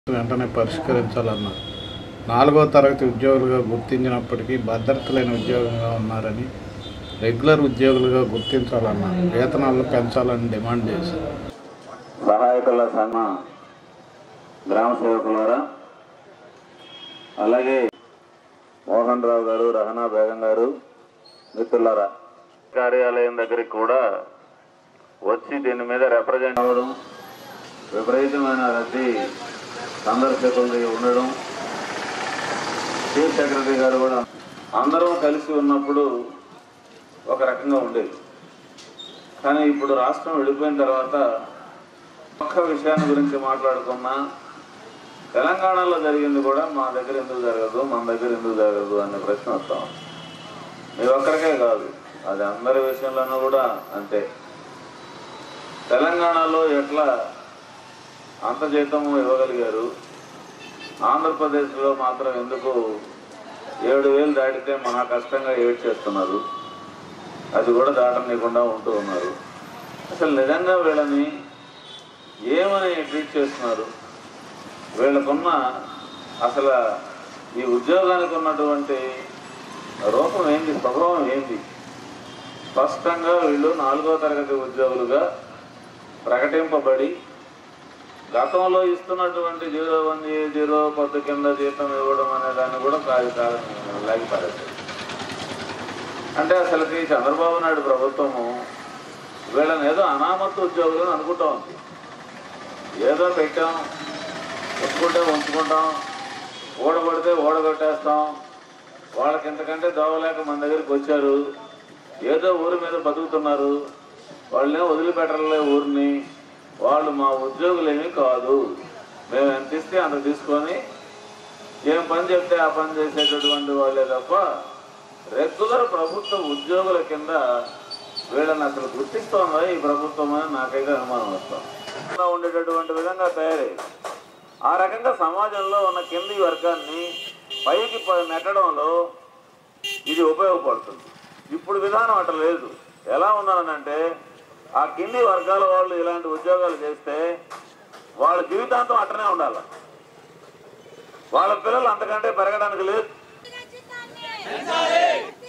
వెంటనే పరిష్కరించాలన్నారు నాలుగో తరగతి ఉద్యోగులుగా గుర్తించినప్పటికీ భద్రత లేని ఉద్యోగంగా ఉన్నారని రెగ్యులర్ ఉద్యోగులుగా గుర్తించాలన్నారు వేతనాలు పెంచాలని డిమాండ్ చేశారు సహాయకుల సంఘ గ్రామ సేవకులారా అలాగే మోహన్ రావు గారు రహనా బేగం గారు మిత్రులారా కార్యాలయం దగ్గరికి కూడా వచ్చి దీని మీద రిప్రజెంట్ అవ్వడం విపరీతమైన రద్దీ సందర్శకులు ఉండడం చీఫ్ సెక్రటరీ గారు కూడా అందరం కలిసి ఉన్నప్పుడు ఒక రకంగా ఉండేది కానీ ఇప్పుడు రాష్ట్రం వెళ్ళిపోయిన తర్వాత ఒక్క విషయాన్ని గురించి మాట్లాడుకున్నా తెలంగాణలో జరిగింది కూడా మా దగ్గర ఎందుకు జరగదు మన దగ్గర ఎందుకు జరగదు అనే ప్రశ్న వస్తాం మీ ఒక్కరికే కాదు అది అందరి విషయంలోనూ కూడా అంతే తెలంగాణలో ఎట్లా అంత జీతము ఇవ్వగలిగారు ఆంధ్రప్రదేశ్లో మాత్రం ఎందుకు ఏడు వేలు దాటితే మహా కష్టంగా ఏడ్ చేస్తున్నారు అది కూడా దాటనీయకుండా ఉంటూ ఉన్నారు అసలు నిజంగా వీళ్ళని ఏమని ట్రీట్ చేస్తున్నారు వీళ్ళకున్న అసలు ఈ ఉద్యోగానికి ఉన్నటువంటి రూపం ఏంది స్వభావం ఏంది స్పష్టంగా వీళ్ళు నాలుగో తరగతి ఉద్యోగులుగా ప్రకటింపబడి గతంలో ఇస్తున్నటువంటి జీరో వన్ జీరో పద్దు కింద జీతం ఇవ్వడం అనే దాన్ని కూడా కాదు కాదని లాగిపారేశారు అంటే అసలుకి చంద్రబాబు నాయుడు ప్రభుత్వము వీళ్ళని ఏదో అనామత్తు ఉద్యోగులు అని అనుకుంటా ఉంది ఏదో పెట్టాం ఉంచుకుంటే ఉంచుకుంటాం ఓడగొడితే ఓడగొట్టేస్తాం వాళ్ళకి ఇంతకంటే దోవలేక మన దగ్గరికి వచ్చారు ఏదో ఊరి మీద బతుకుతున్నారు వాళ్ళనే వదిలిపెట్టలే ఊరిని వాళ్ళు మా ఉద్యోగులేమీ కాదు మేము ఎంత ఇస్తే అంత తీసుకొని ఏం పని చెప్తే ఆ పని చేసేటటువంటి వాళ్ళే తప్ప రెగ్యులర్ ప్రభుత్వ ఉద్యోగుల కింద వీళ్ళని అసలు గుర్తిస్తోందా ఈ ప్రభుత్వం అని నాకైతే అనుమానం వస్తాం ఉండేటటువంటి విధంగా తయారయ్యింది ఆ రకంగా సమాజంలో ఉన్న కింది వర్గాన్ని పైకి ప- నెట్టడంలో ఇది ఉపయోగపడుతుంది ఇప్పుడు విధానం అట్లా లేదు ఎలా ఉన్నానంటే ఆ కింది వర్గాల వాళ్ళు ఇలాంటి ఉద్యోగాలు చేస్తే వాళ్ళ జీవితాంతం అట్టనే ఉండాలి వాళ్ళ పిల్లలు అంతకంటే పెరగడానికి లేదు